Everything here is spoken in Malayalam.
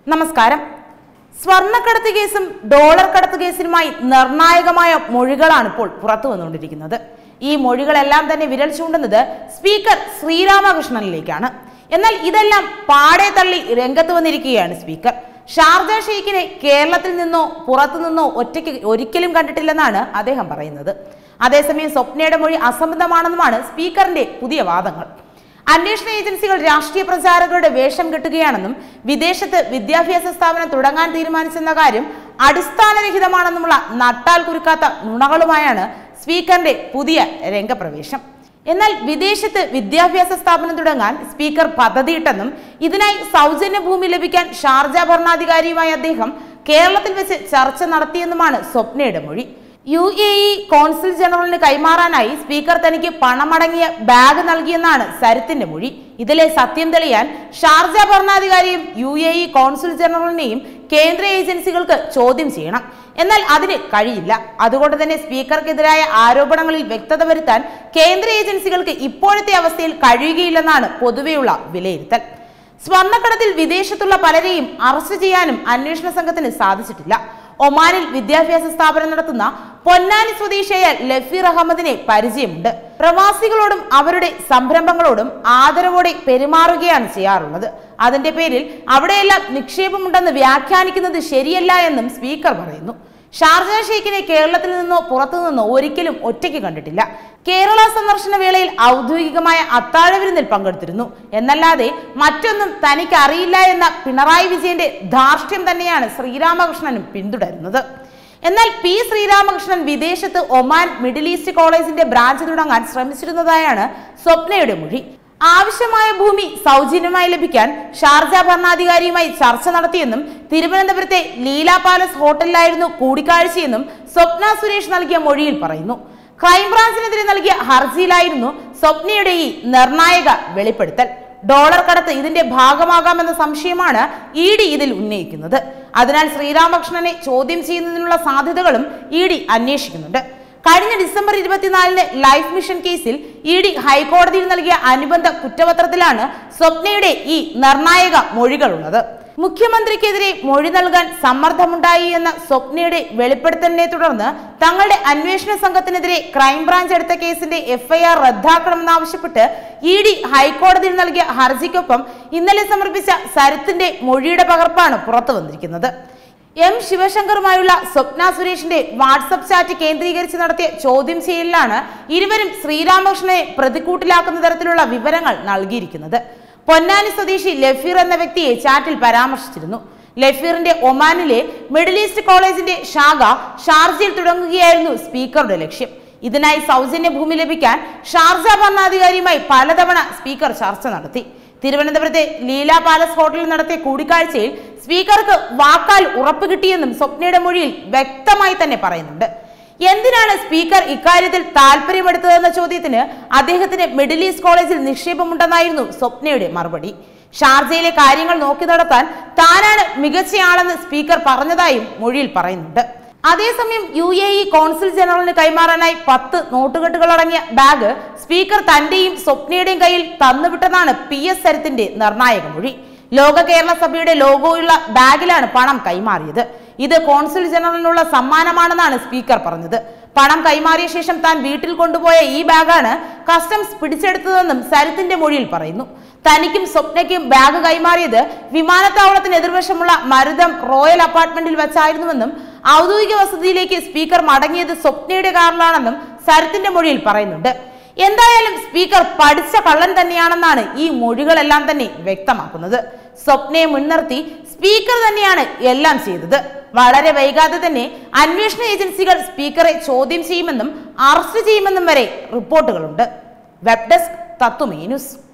നമസ്കാരം സ്വർണ്ണക്കടത്ത് കേസും ഡോളർ കടത്ത് കേസിനുമായി നിർണായകമായ മൊഴികളാണ് ഇപ്പോൾ പുറത്തു വന്നുകൊണ്ടിരിക്കുന്നത് ഈ മൊഴികളെല്ലാം തന്നെ വിരൽ ചൂണ്ടുന്നത് സ്പീക്കർ ശ്രീരാമകൃഷ്ണനിലേക്കാണ് എന്നാൽ ഇതെല്ലാം പാടെ തള്ളി രംഗത്ത് വന്നിരിക്കുകയാണ് സ്പീക്കർ ഷാർജ ഷെയ്ഖിനെ കേരളത്തിൽ നിന്നോ പുറത്തു നിന്നോ ഒറ്റയ്ക്ക് ഒരിക്കലും കണ്ടിട്ടില്ലെന്നാണ് അദ്ദേഹം പറയുന്നത് അതേസമയം സ്വപ്നയുടെ മൊഴി അസംബന്ധമാണെന്നുമാണ് സ്പീക്കറിന്റെ പുതിയ വാദങ്ങൾ അന്വേഷണ ഏജൻസികൾ രാഷ്ട്രീയ പ്രചാരകരുടെ വേഷം കെട്ടുകയാണെന്നും വിദേശത്ത് വിദ്യാഭ്യാസ സ്ഥാപനം തുടങ്ങാൻ തീരുമാനിച്ചെന്ന കാര്യം അടിസ്ഥാനരഹിതമാണെന്നുമുള്ള നട്ടാൽ കുരുക്കാത്ത നുണകളുമായാണ് സ്പീക്കറിന്റെ പുതിയ രംഗപ്രവേശം എന്നാൽ വിദേശത്ത് വിദ്യാഭ്യാസ സ്ഥാപനം തുടങ്ങാൻ സ്പീക്കർ പദ്ധതിയിട്ടെന്നും ഇതിനായി സൗജന്യ ഭൂമി ലഭിക്കാൻ ഷാർജ ഭരണാധികാരിയുമായി അദ്ദേഹം കേരളത്തിൽ വെച്ച് ചർച്ച നടത്തിയെന്നുമാണ് സ്വപ്നയുടെ മൊഴി യു എ ഇ കോൺസുൽ ജനറലിന് കൈമാറാനായി സ്പീക്കർ തനിക്ക് പണമടങ്ങിയ ബാഗ് നൽകിയെന്നാണ് സരിത്തിന്റെ മൊഴി ഇതിലെ സത്യം തെളിയാൻ ഷാർജ ഭരണാധികാരിയും യു എ ഇ കോൺസുൽ ജനറലിനെയും കേന്ദ്ര ഏജൻസികൾക്ക് ചോദ്യം ചെയ്യണം എന്നാൽ അതിന് കഴിയില്ല അതുകൊണ്ട് തന്നെ സ്പീക്കർക്കെതിരായ ആരോപണങ്ങളിൽ വ്യക്തത വരുത്താൻ കേന്ദ്ര ഏജൻസികൾക്ക് ഇപ്പോഴത്തെ അവസ്ഥയിൽ കഴിയുകയില്ലെന്നാണ് പൊതുവെയുള്ള വിലയിരുത്തൽ സ്വർണ്ണക്കടത്തിൽ വിദേശത്തുള്ള പലരെയും അറസ്റ്റ് ചെയ്യാനും അന്വേഷണ സംഘത്തിന് സാധിച്ചിട്ടില്ല ഒമാനിൽ വിദ്യാഭ്യാസ സ്ഥാപനം നടത്തുന്ന പൊന്നാനി സ്വദേശിയായ ലഫീർ അഹമ്മദിനെ പരിചയമുണ്ട് പ്രവാസികളോടും അവരുടെ സംരംഭങ്ങളോടും ആദരവോടെ പെരുമാറുകയാണ് ചെയ്യാറുള്ളത് അതിന്റെ പേരിൽ അവിടെയെല്ലാം നിക്ഷേപമുണ്ടെന്ന് വ്യാഖ്യാനിക്കുന്നത് ശരിയല്ല എന്നും സ്പീക്കർ പറയുന്നു ഷാർജ ഷെയ്ഖിനെ കേരളത്തിൽ നിന്നോ പുറത്തു നിന്നോ ഒരിക്കലും ഒറ്റയ്ക്ക് കണ്ടിട്ടില്ല കേരള സന്ദർശന വേളയിൽ ഔദ്യോഗികമായ അത്താഴ വിരുന്നിൽ പങ്കെടുത്തിരുന്നു എന്നല്ലാതെ മറ്റൊന്നും തനിക്ക് അറിയില്ല എന്ന പിണറായി വിജയന്റെ ധാർഷ്ട്യം തന്നെയാണ് ശ്രീരാമകൃഷ്ണനും പിന്തുടരുന്നത് എന്നാൽ പി ശ്രീരാമകൃഷ്ണൻ വിദേശത്ത് ഒമാൻ മിഡിൽ ഈസ്റ്റ് കോളേജിന്റെ ബ്രാഞ്ച് തുടങ്ങാൻ ശ്രമിച്ചിരുന്നതായാണ് സ്വപ്നയുടെ മൊഴി ആവശ്യമായ ഭൂമി സൗജന്യമായി ലഭിക്കാൻ ഷാർജ ഭരണാധികാരിയുമായി ചർച്ച നടത്തിയെന്നും തിരുവനന്തപുരത്തെ ലീല പാലസ് ഹോട്ടലിലായിരുന്നു കൂടിക്കാഴ്ചയെന്നും സ്വപ്ന സുരേഷ് നൽകിയ മൊഴിയിൽ പറയുന്നു ക്രൈംബ്രാഞ്ചിനെതിരെ നൽകിയ ഹർജിയിലായിരുന്നു സ്വപ്നയുടെ ഈ നിർണായക വെളിപ്പെടുത്തൽ ഡോളർ കടത്ത് ഇതിന്റെ ഭാഗമാകാമെന്ന സംശയമാണ് ഇ ഡി ഇതിൽ ഉന്നയിക്കുന്നത് അതിനാൽ ശ്രീരാമകൃഷ്ണനെ ചോദ്യം ചെയ്യുന്നതിനുള്ള സാധ്യതകളും ഇ ഡി അന്വേഷിക്കുന്നുണ്ട് കഴിഞ്ഞ ഡിസംബർ ഇരുപത്തിനാലിന് ലൈഫ് മിഷൻ കേസിൽ ഇ ഡി ഹൈക്കോടതിയിൽ നൽകിയ അനുബന്ധ കുറ്റപത്രത്തിലാണ് സ്വപ്നയുടെ ഈ നിർണായക മൊഴികളുള്ളത് മുഖ്യമന്ത്രിക്കെതിരെ മൊഴി നൽകാൻ സമ്മർദ്ദമുണ്ടായി എന്ന സ്വപ്നയുടെ വെളിപ്പെടുത്തലിനെ തുടർന്ന് തങ്ങളുടെ അന്വേഷണ സംഘത്തിനെതിരെ ക്രൈംബ്രാഞ്ച് എടുത്ത കേസിന്റെ എഫ്ഐആർ റദ്ദാക്കണമെന്നാവശ്യപ്പെട്ട് ഇ ഡി ഹൈക്കോടതിയിൽ നൽകിയ ഹർജിക്കൊപ്പം ഇന്നലെ സമർപ്പിച്ച സരിത്തിന്റെ മൊഴിയുടെ പകർപ്പാണ് പുറത്തു വന്നിരിക്കുന്നത് എം ശിവശങ്കറുമായുള്ള സ്വപ്ന സുരേഷിന്റെ വാട്സപ്പ് ചാറ്റ് കേന്ദ്രീകരിച്ച് നടത്തിയ ചോദ്യം ചെയ്യലിലാണ് ഇരുവരും ശ്രീരാമകൃഷ്ണനെ പ്രതിക്കൂട്ടിലാക്കുന്ന തരത്തിലുള്ള വിവരങ്ങൾ നൽകിയിരിക്കുന്നത് പൊന്നാനി സ്വദേശി ലഫീർ എന്ന വ്യക്തിയെ ചാറ്റിൽ പരാമർശിച്ചിരുന്നു ലഫീറിന്റെ ഒമാനിലെ മിഡിൽ ഈസ്റ്റ് കോളേജിന്റെ ശാഖ ഷാർജയിൽ തുടങ്ങുകയായിരുന്നു സ്പീക്കറുടെ ലക്ഷ്യം ഇതിനായി സൗജന്യ ഭൂമി ലഭിക്കാൻ ഷാർജ ഭരണാധികാരിയുമായി പലതവണ സ്പീക്കർ ചർച്ച നടത്തി തിരുവനന്തപുരത്തെ ലീല പാലസ് ഹോട്ടലിൽ നടത്തിയ കൂടിക്കാഴ്ചയിൽ സ്പീക്കർക്ക് വാക്കാൽ ഉറപ്പ് കിട്ടിയെന്നും സ്വപ്നയുടെ മൊഴിയിൽ വ്യക്തമായി തന്നെ പറയുന്നുണ്ട് എന്തിനാണ് സ്പീക്കർ ഇക്കാര്യത്തിൽ താല്പര്യമെടുത്തതെന്ന ചോദ്യത്തിന് അദ്ദേഹത്തിന് മിഡിൽ ഈസ്റ്റ് കോളേജിൽ നിക്ഷേപമുണ്ടെന്നായിരുന്നു സ്വപ്നയുടെ മറുപടി ഷാർജയിലെ കാര്യങ്ങൾ നോക്കി നടത്താൻ താനാണ് മികച്ചയാളെന്ന് സ്പീക്കർ പറഞ്ഞതായും മൊഴിയിൽ പറയുന്നുണ്ട് അതേസമയം യു എ ഇ കോൺസുൽ ജനറലിന് കൈമാറാനായി പത്ത് നോട്ടുകെട്ടുകൾ അടങ്ങിയ ബാഗ് സ്പീക്കർ തന്റെയും സ്വപ്നയുടെയും കയ്യിൽ തന്നുവിട്ടെന്നാണ് പി എസ് സരിത്തിന്റെ നിർണായക മൊഴി ലോക കേരള സഭയുടെ ലോഗോയുള്ള ബാഗിലാണ് പണം കൈമാറിയത് ഇത് കോൺസുൽ ജനറലിനുള്ള സമ്മാനമാണെന്നാണ് സ്പീക്കർ പറഞ്ഞത് പണം കൈമാറിയ ശേഷം താൻ വീട്ടിൽ കൊണ്ടുപോയ ഈ ബാഗാണ് കസ്റ്റംസ് പിടിച്ചെടുത്തതെന്നും സരിത്തിന്റെ മൊഴിയിൽ പറയുന്നു തനിക്കും സ്വപ്നയ്ക്കും ബാഗ് കൈമാറിയത് വിമാനത്താവളത്തിന് എതിർവശമുള്ള മരുതം റോയൽ അപ്പാർട്ട്മെന്റിൽ വെച്ചായിരുന്നുവെന്നും ഔദ്യോഗിക വസതിയിലേക്ക് സ്പീക്കർ മടങ്ങിയത് സ്വപ്നയുടെ കാറിലാണെന്നും സരിത്തിന്റെ മൊഴിയിൽ പറയുന്നുണ്ട് എന്തായാലും സ്പീക്കർ പഠിച്ച കള്ളൻ തന്നെയാണെന്നാണ് ഈ മൊഴികളെല്ലാം തന്നെ വ്യക്തമാക്കുന്നത് സ്വപ്നയെ മുൻനിർത്തി സ്പീക്കർ തന്നെയാണ് എല്ലാം ചെയ്തത് വളരെ വൈകാതെ തന്നെ അന്വേഷണ ഏജൻസികൾ സ്പീക്കറെ ചോദ്യം ചെയ്യുമെന്നും അറസ്റ്റ് ചെയ്യുമെന്നും വരെ റിപ്പോർട്ടുകളുണ്ട് വെബ് ഡെസ്ക് തത്വമേ ന്യൂസ്